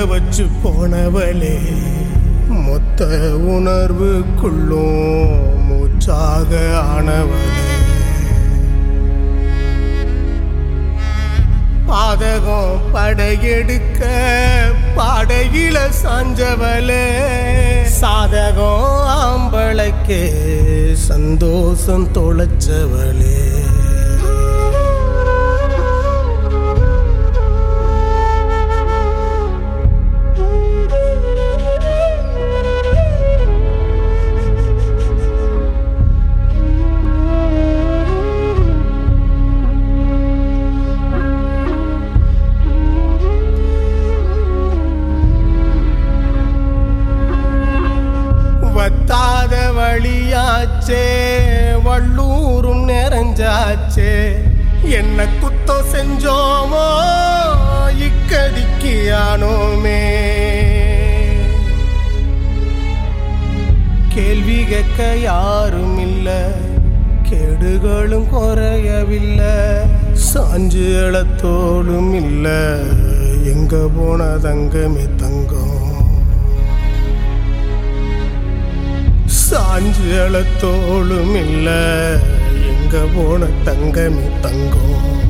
வச்சு போனவளே மொத்த உணர்வுக்குள்ளும் மூச்சாக ஆனவளே பாதகம் படையெடுக்க பாடையில சாஞ்சவளே சாதகம் ஆம்பளைக்கு சந்தோஷம் தொலைச்சவளே வத்தாத வழியாச்சே வள்ளூரும் நிறைஞ்சாச்சே என்ன குத்தம் செஞ்சோமோ இக்கதிக்கு ஆனோமே கேள்வி கேட்க யாரும் இல்ல கேடுகளும் குறையவில்லை சாஞ்சு எழத்தோடும் இல்ல எங்க போன தங்கமே தங்கம் சாஞ்சு எழத்தோளும் இல்ல எங்க போன தங்கமே தங்கம்